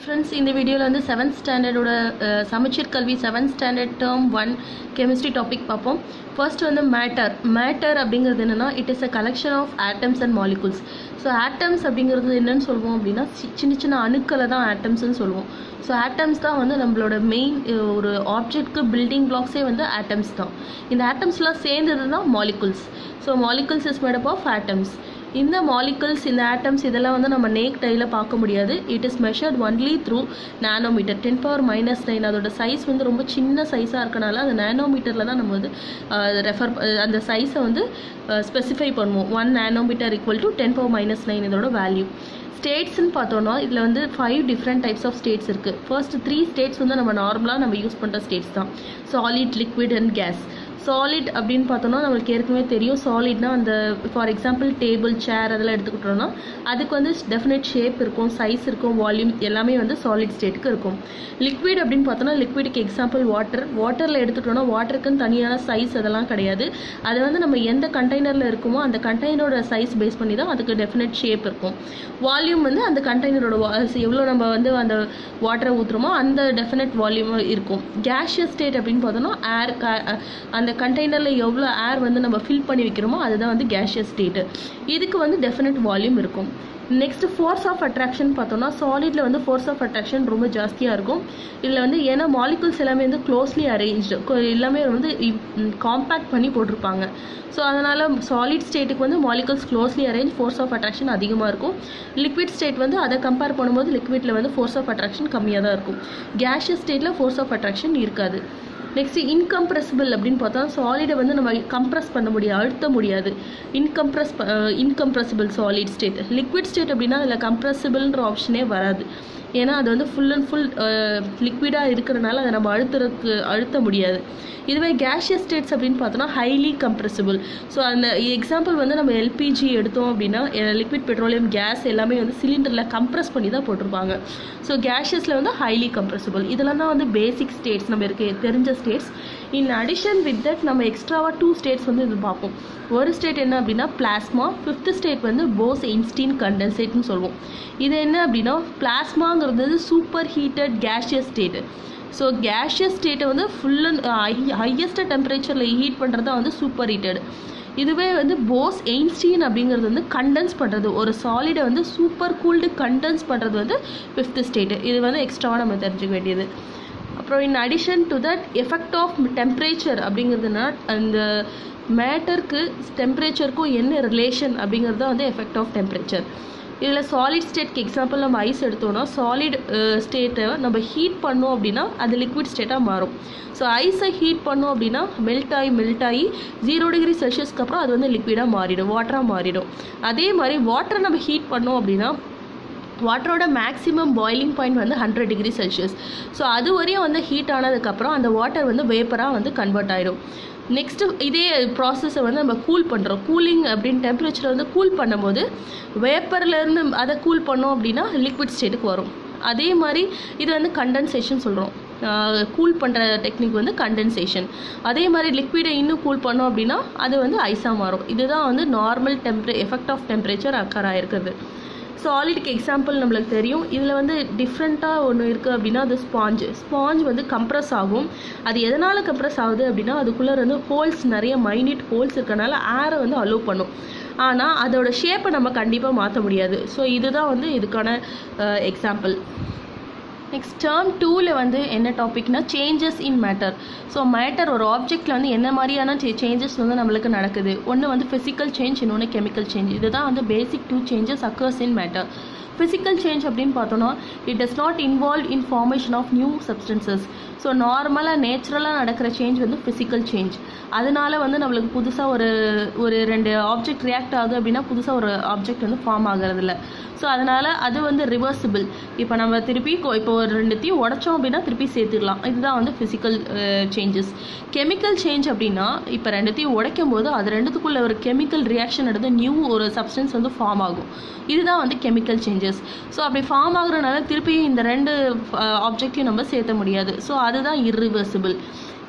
friends இந்த வீடியோவில் வந்து செவன்த் ஸ்டாண்டர்டோட சமச்சீர் கல்வி seventh standard term one chemistry topic பார்ப்போம் ஃபர்ஸ்ட் வந்து மேட்டர் மேட்டர் அப்படிங்கிறது என்னென்னா it is a collection of atoms and molecules so atoms அப்படிங்கிறது என்னன்னு சொல்லுவோம் அப்படின்னா சி- சின்ன சின்ன அணுக்களை தான் ஆட்டம்ஸ்னு சொல்லுவோம் ஸோ ஆட்டம்ஸ் தான் வந்து நம்மளோட மெயின் ஒரு ஆப்ஜெக்ட்க்கு பில்டிங் பிளாக்ஸே வந்து ஆட்டம்ஸ் தான் இந்த ஆட்டம்ஸ்லாம் சேர்ந்தது தான் molecules so molecules is made up of atoms இந்த மாலிகுல்ஸ் இந்த ஆட்டம்ஸ் இதெல்லாம் வந்து நம்ம நேக் டைல பார்க்க முடியாது it is measured only through nanometer ten power minus nine அதோட சைஸ் வந்து ரொம்ப சின்ன சைஸாக இருக்கனால அந்த நானோமீட்டரில் தான் நம்ம வந்து ரெஃபர் அந்த சைஸை வந்து ஸ்பெசிஃபை பண்ணுவோம் one nanometer equal to ten power minus nine இதோட வேல்யூ ஸ்டேட்ஸ்னு பார்த்தோன்னா இதில் வந்து five different types of states இருக்குது ஃபர்ஸ்ட் த்ரீ ஸ்டேட்ஸ் வந்து நம்ம நார்மலாக நம்ம யூஸ் பண்ணுற ஸ்டேட்ஸ் தான் solid liquid and gas solid அப்படின்னு பார்த்தோம்னா நம்மளுக்கு ஏற்கனவே தெரியும் சாலிட்னா அந்த ஃபார் எக்ஸாம்பிள் டேபிள் சேர் அதெல்லாம் எடுத்துக்கிட்டோம்னா அதுக்கு வந்து டெஃபினட் ஷேப் இருக்கும் சைஸ் இருக்கும் வால்யூம் எல்லாமே வந்து சாலிட் ஸ்டேட்டுக்கு இருக்கும் லிக்விட் அப்படின்னு பார்த்தோம்னா லிக்விடுக்கு எக்ஸாம்பிள் வாட்டர் வாட்டரில் எடுத்துக்கிட்டோம்னா வாட்டருக்குன்னு தனியான சைஸ் அதெல்லாம் கிடையாது அது வந்து நம்ம எந்த கண்டெய்னரில் இருக்குமோ அந்த கண்டெய்னரோட சைஸ் பேஸ் பண்ணி தான் அதுக்கு டெஃபினட் ஷேப் இருக்கும் வால்யூம் வந்து அந்த கண்டெய்னரோட எவ்வளோ நம்ம வந்து அந்த வாட்டரை ஊற்றுறோமோ அந்த டெஃபினட் வால்யூம் இருக்கும் கேஷியஸ் ஸ்டேட் அப்படின்னு பார்த்தோம்னா ஏர் அந்த கண்டெய்னரில் எவ்வளோ ஏர் வந்து நம்ம ஃபில் பண்ணி வைக்கிறோமோ அதுதான் வந்து கேஷியஸ் ஸ்டேட்டு இதுக்கு வந்து டெஃபினட் வால்யூம் இருக்கும் நெக்ஸ்ட் ஃபோர்ஸ் ஆஃப் அட்ராக்ஷன் பார்த்தோம்னா சாலிடில் வந்து ஃபோர்ஸ் ஆஃப் அட்ராக்ஷன் ரொம்ப ஜாஸ்தியாக இருக்கும் இதில் வந்து ஏன்னா மாலிகுல்ஸ் எல்லாமே வந்து க்ளோஸ்லி அரேஞ்ச்டு எல்லாமே வந்து காம்பேக்ட் பண்ணி போட்டிருப்பாங்க ஸோ அதனால் சாலிட் ஸ்டேட்டுக்கு வந்து molecules closely arrange force of attraction அதிகமாக இருக்கும் லிக்விட் ஸ்டேட் வந்து அதை கம்பேர் பண்ணும்போது லிக்விடில் வந்து ஃபோர்ஸ் ஆஃப் அட்ராக்ஷன் கம்மியாக தான் இருக்கும் கேஷியஸ் ஸ்டேட்டில் ஃபோர்ஸ் ஆஃப் அட்ராக்ஷன் இருக்காது நெக்ஸ்ட் இன்கம்ப்ரெசிபிள் அப்படின்னு பார்த்தா சாலிடை வந்து நம்ம கம்ப்ரஸ் பண்ண முடியாது அழுத்த முடியாது incompress incompressible solid state liquid state அப்படின்னா அதில் கம்ப்ரெசிபிள்ன்ற ஆப்ஷனே வராது ஏன்னா அது வந்து ஃபுல் அண்ட் ஃபுல் லிக்விடாக இருக்கிறனால அதை நம்ம அழுத்துறதுக்கு அழுத்த முடியாது இதுவே கேஷியஸ் ஸ்டேட்ஸ் அப்படின்னு பார்த்தோன்னா ஹைலி கம்ப்ரெசிபிள் ஸோ அந்த எக்ஸாம்பிள் வந்து நம்ம எல்பிஜி எடுத்தோம் அப்படின்னா லிக்விட் பெட்ரோலியம் கேஸ் எல்லாமே வந்து சிலிண்டரில் கம்ப்ரஸ் பண்ணி தான் போட்டிருப்பாங்க ஸோ கேஷியஸில் வந்து ஹைலி கம்ப்ரெசிபிள் இதெல்லாம் தான் வந்து பேசிக் ஸ்டேட்ஸ் நம்ம இருக்க தெரிஞ்ச states in addition with that நம்ம எக்ஸ்ட்ராவாக டூ ஸ்டேட்ஸ் வந்து இது பார்ப்போம் ஒரு ஸ்டேட் என்ன அப்படின்னா பிளாஸ்மா ஃபிஃப்த் ஸ்டேட் வந்து போஸ் ஐன்ஸ்டீன் கண்டென்சேட்னு சொல்லுவோம் இது என்ன அப்படின்னா பிளாஸ்மாங்கிறது super heated gaseous state so gaseous ஸ்டேட்டை வந்து ஃபுல் அண்ட் ஹையஸ்ட் டெம்பரேச்சரில் ஹீட் பண்ணுறது தான் வந்து சூப்பர் ஹீட்டட் இதுவே வந்து போஸ் எயின்ஸ்டீன் அப்படிங்கிறது வந்து கண்டென்ஸ் பண்ணுறது ஒரு சாலிடை வந்து சூப்பர் கூல்டு கண்டென்ஸ் பண்ணுறது வந்து ஃபிஃப்த் ஸ்டேட்டு இது வந்து எக்ஸ்ட்ராவாக நம்ம தெரிஞ்சுக்க வேண்டியது அப்புறம் in addition to that effect of temperature அப்படிங்கிறதுனா அந்த மேட்டருக்கு டெம்பரேச்சருக்கும் என்ன ரிலேஷன் அப்படிங்கிறது தான் வந்து எஃபெக்ட் ஆஃப் டெம்பரேச்சர் இதில் சாலிட் ஸ்டேட்க்கு எக்ஸாம்பிள் நம்ம ஐஸ் எடுத்தோம்னா சாலிட் ஸ்டேட்டை நம்ம ஹீட் பண்ணோம் அப்படின்னா அது லிக்விட் ஸ்டேட்டாக மாறும் ஸோ ஐஸை ஹீட் பண்ணோம் அப்படின்னா மெல்ட் ஆகி மெல்ட் ஆகி ஜீரோ டிகிரி செல்சியஸ்க்கு அப்புறம் அது வந்து லிக்விடாக மாறிடும் வாட்டராக மாறிடும் அதே மாதிரி வாட்டரை நம்ம ஹீட் பண்ணோம் அப்படின்னா வாட்டரோட மேக்ஸிமம் பாயிலிங் பாயிண்ட் வந்து ஹண்ட்ரட் டிகிரி செல்சியஸ் ஸோ அது வரையும் வந்து ஹீட் ஆனதுக்கப்புறம் அந்த வாட்டர் வந்து வேப்பராக வந்து கன்வெர்ட் ஆகிடும் நெக்ஸ்ட்டு இதே ப்ராசஸை வந்து நம்ம கூல் பண்ணுறோம் கூலிங் அப்படின்னு டெம்பரேச்சரை வந்து கூல் பண்ணும்போது வேப்பர்லேருந்து அதை கூல் பண்ணோம் அப்படின்னா லிக்விட் ஸ்டேட்டுக்கு வரும் அதே மாதிரி இது வந்து கண்டென்சேஷன் சொல்கிறோம் கூல் பண்ணுற டெக்னிக் வந்து கண்டென்சேஷன் அதே மாதிரி லிக்விடை இன்னும் கூல் பண்ணோம் அப்படின்னா அது வந்து ஐஸாக மாறும் இதுதான் வந்து நார்மல் டெம்பரே எஃபெக்ட் ஆஃப் டெம்பரேச்சர் அக்கர் ஆகிருக்குது சாலிடுக்கு எக்ஸாம்பிள் நம்மளுக்கு தெரியும் இதில் வந்து டிஃப்ரெண்ட்டாக ஒன்று இருக்குது அப்படின்னா அது ஸ்பாஞ்சு ஸ்பாஞ்ச் வந்து கம்ப்ரஸ் ஆகும் அது எதனால் கம்ப்ரஸ் ஆகுது அப்படின்னா அதுக்குள்ளே வந்து ஹோல்ஸ் நிறைய மைனிட் ஹோல்ஸ் இருக்கனால ஏரை வந்து அலோவ் பண்ணும் ஆனால் அதோட ஷேப்பை நம்ம கண்டிப்பாக மாற்ற முடியாது ஸோ இதுதான் வந்து இதுக்கான எக்ஸாம்பிள் நெக்ஸ்ட் டேர்ம் டூவில் வந்து என்ன டாபிக்னா changes in matter so matter ஒரு ஆப்ஜெக்டில் வந்து என்ன மாதிரியான சேஞ்சஸ் வந்து நம்மளுக்கு நடக்குது ஒன்று வந்து ஃபிசிக்கல் சேஞ்ச் இன்னொன்று கெமிக்கல் சேஞ்ச் இதுதான் வந்து basic two changes occurs in matter physical change அப்படின்னு பார்த்தோன்னா it does not involve in formation of new substances so நார்மலாக நேச்சுரலாக நடக்கிற சேஞ்ச் வந்து ஃபிசிக்கல் சேஞ்ச் அதனால வந்து நம்மளுக்கு புதுசாக ஒரு ஒரு ரெண்டு ஆப்ஜெக்ட் ரியாக்ட் ஆகுது அப்படின்னா புதுசாக ஒரு ஆப்ஜெக்ட் வந்து ஃபார்ம் ஆகிறதில்ல ஸோ அதனால் அது வந்து ரிவர்சிபிள் இப்போ நம்ம திருப்பி கொ- இப்போ ஒரு ரெண்டுத்தையும் உடைச்சோம் அப்படின்னா திருப்பி சேர்த்துடலாம் இதுதான் வந்து ஃபிசிக்கல் சேஞ்சஸ் கெமிக்கல் சேஞ்ச் அப்படின்னா இப்போ ரெண்டுத்தையும் உடைக்கும் போது அது ரெண்டுத்துக்குள்ள ஒரு கெமிக்கல் ரியாக்ஷன் எடுத்து நியூ ஒரு சப்ஸ்டன்ஸ் வந்து ஃபார்ம் ஆகும் இதுதான் வந்து கெமிக்கல் சேஞ்சஸ் ஸோ அப்படி ஃபார்ம் ஆகுறதுனால திருப்பியும் இந்த ரெண்டு ஆப்ஜெக்டையும் நம்ம சேர்த்த முடியாது ஸோ அதுதான் irreversible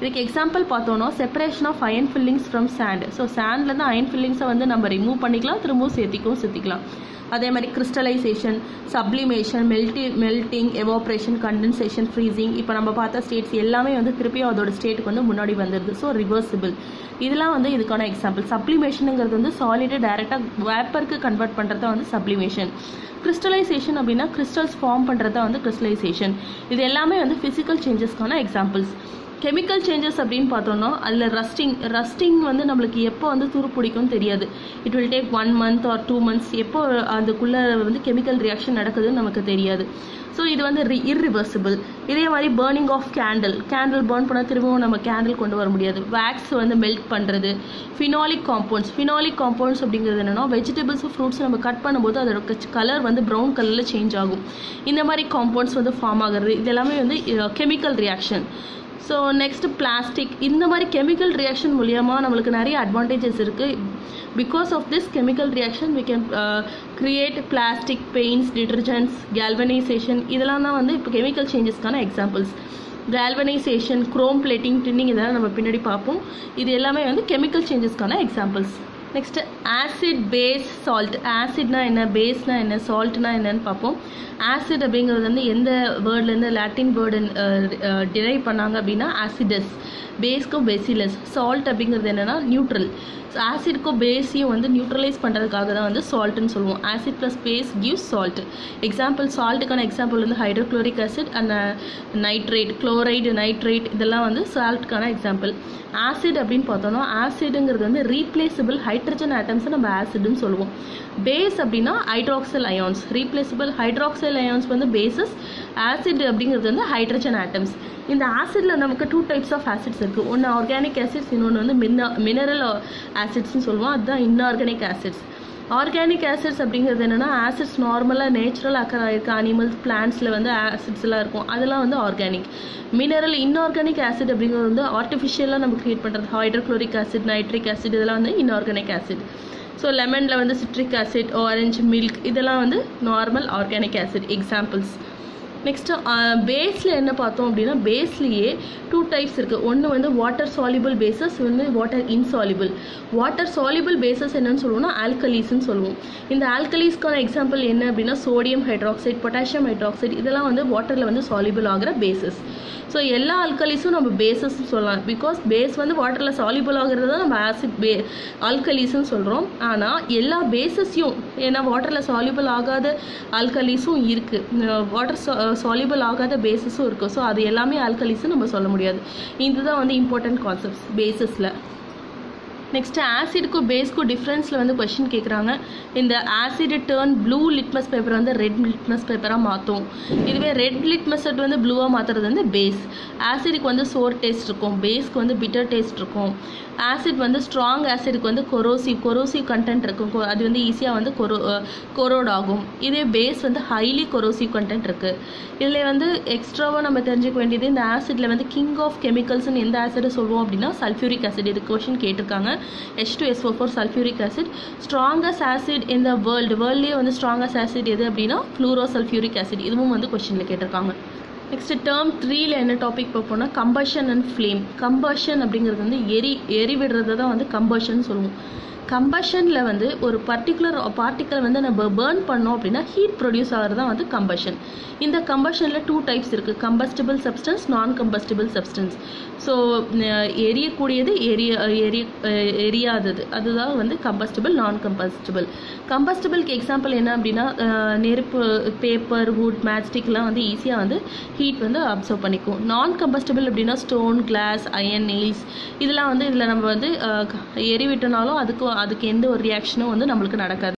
இதுக்கு எக்ஸாம்பிள் பார்த்தோன்னா separation of iron fillings from sand so சாண்ட்லேருந்து அயன் ஃபில்லிங்ஸை வந்து நம்ம ரிமூவ் பண்ணிக்கலாம் திரும்பவும் சேர்த்திக்கவும் சேர்த்திக்கலாம் அதே மாதிரி கிறிஸ்டலைசேஷன் சப்ளிமேஷன் மெல்டி மெல்டிங் எவாப்ரேஷன் கண்டென்சேஷன் ஃப்ரீசிங் இப்போ நம்ம பார்த்த ஸ்டேட்ஸ் எல்லாமே வந்து திருப்பியும் அதோட ஸ்டேட்டுக்கு வந்து முன்னாடி வந்துடுது ஸோ ரிவர்சிபிள் இதெல்லாம் வந்து இதுக்கான எக்ஸாம்பிள் சப்ளிமேஷனுங்கிறது வந்து சாலிடை டைரெக்டாக வேப்பருக்கு கன்வெர்ட் பண்ணுறது வந்து சப்ளிமேஷன் கிறிஸ்டலைசேஷன் அப்படின்னா கிறிஸ்டல்ஸ் ஃபார்ம் பண்ணுறது வந்து கிறிஸ்டலைசேஷன் இது எல்லாமே வந்து ஃபிசிக்கல் சேஞ்சஸ்க்கான எக்ஸாம்பிள்ஸ் கெமிக்கல் சேஞ்சஸ் அப்படின்னு பார்த்தோம்னா அதில் ரஸ்டிங் ரஸ்டிங் வந்து நம்மளுக்கு எப்போ வந்து துரு பிடிக்கும்னு தெரியாது it will take one month or two months எப்போ அதுக்குள்ளே வந்து கெமிக்கல் ரியாக்ஷன் நடக்குதுன்னு நமக்கு தெரியாது ஸோ இது வந்து ரி இர்ரிவர்சிபிள் இதே மாதிரி burning of candle candle burn பண்ணால் திரும்பவும் நம்ம கேண்டில் கொண்டு வர முடியாது வேக்ஸ் வந்து மெல்ட் பண்ணுறது ஃபினாலிக் காம்பவுண்ட்ஸ் ஃபினாலிக் காம்பவுண்ட்ஸ் அப்படிங்கிறது என்னென்னா வெஜிடபிள்ஸ் ஃப்ரூட்ஸ் நம்ம கட் பண்ணும்போது அதோட கலர் வந்து ப்ரௌன் கலரில் சேஞ்ச் ஆகும் இந்த மாதிரி காம்பவுண்ட்ஸ் வந்து ஃபார்ம் ஆகிறது இது எல்லாமே வந்து chemical reaction so next plastic இந்த மாதிரி கெமிக்கல் ரியாக்ஷன் மூலியமாக நம்மளுக்கு நிறைய அட்வான்டேஜஸ் இருக்குது because of this chemical reaction we can create plastic paints detergents galvanisation இதெல்லாம் தான் வந்து இப்போ கெமிக்கல் சேஞ்சஸ்க்கான examples galvanisation chrome plating tinning இதெல்லாம் நம்ம பின்னாடி பார்ப்போம் இது எல்லாமே வந்து கெமிக்கல் சேஞ்சஸ்க்கான examples next acid base salt ஆசிட்னா என்ன பேஸ்னா என்ன சால்ட்னா என்னன்னு பார்ப்போம் ஆசிட் அப்படிங்கிறது வந்து எந்த வேர்ட்லேருந்து லாட்டின் வேர்டு டிரைவ் பண்ணாங்க அப்படின்னா ஆசிடஸ் பேஸ்க்கும் பெசிலஸ் சால்ட் அப்படிங்கிறது என்னென்னா நியூட்ரல் ஆசிட்க்கும் பேஸையும் வந்து நியூட்ரலைஸ் பண்ணுறதுக்காக தான் வந்து சால்ட்னு சொல்லுவோம் acid plus base gives salt example சால்ட்டுக்கான எக்ஸாம்பிள் வந்து hydrochloric acid and nitrate chloride nitrate இதெல்லாம் வந்து சால்ட்டுக்கான எக்ஸாம்பிள் ஆசிட் அப்படின்னு பார்த்தோம்னா ஆசிடுங்கிறது வந்து ரீப்ளேசபிள் ஹைட்ரஜன் ஆட்டம்ஸை நம்ம ஆசிட்னு சொல்லுவோம் பேஸ் அப்படின்னா hydroxyl ions replaceable hydroxyl ions வந்து பேசஸ் ஆசிட் அப்படிங்கிறது வந்து ஹைட்ரஜன் ஆட்டம்ஸ் இந்த ஆசிடில் நமக்கு டூ டைப்ஸ் ஆஃப் ஆசிட்ஸ் இருக்குது ஒன்று ஆர்கானிக் ஆசிட்ஸ் இன்னொன்று வந்து மின்ன மினரல் ஆசிட்ஸ்னு சொல்லுவோம் அதுதான் இன்ஆர்கானிக் ஆசிட்ஸ் ஆர்கானிக் ஆசிட்ஸ் அப்படிங்கிறது என்னென்னா ஆசிட்ஸ் நார்மலாக நேச்சுரல் அக்கர் ஆகிருக்க அனிமல்ஸ் பிளான்ஸில் வந்து ஆசிட்ஸ்லாம் இருக்கும் அதெல்லாம் வந்து ஆர்கானிக் மினரல் இன்ஆர்கானிக் ஆசிட் அப்படிங்கிறது வந்து ஆர்டிஃபிஷியலாக நம்ம க்ரியேட் பண்ணுறது ஹைட்ரோக்ளோரிக் ஆசிட் நைட்ரிக் ஆசிட் இதெல்லாம் வந்து இன்ஆர்கானிக் ஆசிட் ஸோ லெமனில் வந்து சிட்ரிக் ஆசிட் ஆரஞ்சு மில்க் இதெல்லாம் வந்து normal organic acid examples next பேஸில் என்ன பார்த்தோம் அப்படின்னா பேஸ்லேயே டூ டைப்ஸ் இருக்குது ஒன்று வந்து வாட்டர் சாலிபிள் பேசஸ் வந்து water insoluble water soluble bases என்னன்னு சொல்லுவோம்னா ஆல்கலீஸ்ன்னு சொல்லுவோம் இந்த ஆல்கலீஸ்க்கான எக்ஸாம்பிள் என்ன அப்படின்னா சோடியம் ஹைட்ராக்சைட் பொட்டாசியம் ஹைட்ராக்சைட் இதெல்லாம் வந்து வாட்டரில் வந்து சாலிபிள் ஆகிற பேசஸ் ஸோ எல்லா ஆல்கலீஸும் நம்ம பேசஸ்ன்னு சொல்லலாம் பிகாஸ் பேஸ் வந்து வாட்டரில் சாலிபிள் ஆகிறது தான் நம்ம ஆசிட் பே ஆல்கலீஸ்ன்னு சொல்கிறோம் ஆனால் எல்லா பேசஸையும் ஏன்னா வாட்டரில் சாலிபிள் ஆகாத ஆல்கலீஸும் இருக்குது வாட்டர் சாலிபிள் ஆகாத பேசஸும் இருக்குது ஸோ அது எல்லாமே ஆல்கலீஸ்னு நம்ம சொல்ல முடியாது இதுதான் வந்து இம்பார்ட்டன்ட் கான்செப்ட்ஸ் பேசஸில் நெக்ஸ்ட் ஆசிடுக்கும் பேஸ்க்கும் டிஃப்ரென்ஸில் வந்து கொஷின் கேட்குறாங்க இந்த acid turn blue litmus paper வந்து ரெட் லிட்மஸ் பேப்பராக மாற்றும் இதுவே ரெட் லிட்மஸ் வந்து ப்ளூவாக மாற்றுறது வந்து பேஸ் ஆசிடுக்கு வந்து சோர் டேஸ்ட் இருக்கும் பேஸ்க்கு வந்து பிட்டர் டேஸ்ட் இருக்கும் ஆசிட் வந்து ஸ்ட்ராங் ஆசிடுக்கு வந்து கொரோசிவ் கொரோசிவ் கண்டென்ட் இருக்கும் கொ- அது வந்து ஈஸியாக வந்து கொரோ கொரோட் ஆகும் இதே பேஸ் வந்து ஹைலி கொரோசிவ் கண்டென்ட் இருக்குது இதில் வந்து எக்ஸ்ட்ராவாக நம்ம தெரிஞ்சுக்க வேண்டியது இந்த ஆசிடில் வந்து கிங் ஆஃப் கெமிக்கல்ஸ்னு எந்த ஆசிடை சொல்லுவோம் அப்படின்னா சல்ஃபியூரிக் ஆசிட் இது கொஷின் கேட்டிருக்காங்க H two S four sulphuric acid strongest acid இந்த வேர்ல்டு வேர்ல்ட்லேயே வந்து ஸ்ட்ராங்கஸ்ட் ஆசிட் எது அப்படின்னா ஃப்ளூரோ சல்ஃபியூரிக் ஆசிட் இதுவும் வந்து கொஷினில் கேட்டிருக்காங்க நெக்ஸ்ட் டேர்ம் த்ரீல என்ன டாபிக் பார்ப்போம்னா கம்பஷன் அண்ட் ஃப்ளேம் கம்பஷன் அப்படிங்கிறது வந்து எரி எரி விடுறது தான் வந்து கம்பஷன் சொல்லுவோம் கம்பஷனில் வந்து ஒரு பர்டிகுலர் பார்ட்டிக்கல் வந்து நம்ம பேர்ன் பண்ணோம் அப்படின்னா ஹீட் ப்ரொடியூஸ் ஆகிறது தான் வந்து கம்பஷன் இந்த கம்பஷனில் டூ டைப்ஸ் இருக்குது combustible substance non combustible substance so எரியக்கூடியது எரிய எரிய அஹ் எரியாதது அதுதான் வந்து கம்பஸ்டிபிள் நான் கம்பஸ்டிபிள் கம்பஸ்டிபிளுக்கு எக்ஸாம்பிள் என்ன அப்படின்னா அஹ் நெருப்பு பேப்பர் வுட் மேட்ஸ்டிக்லாம் வந்து ஈஸியாக வந்து ஹீட் வந்து அப்சர்வ் பண்ணிக்கும் நான் கம்பஸ்டிபிள் அப்படின்னா ஸ்டோன் கிளாஸ் அயன் நெயில்ஸ் இதெல்லாம் வந்து இதில் நம்ம வந்து அஹ், எரி விட்டனாலும் அதுக்கு அதுக்கு எந்த ஒரு ரியாக்ஷனும் வந்து நம்மளுக்கு நடக்காது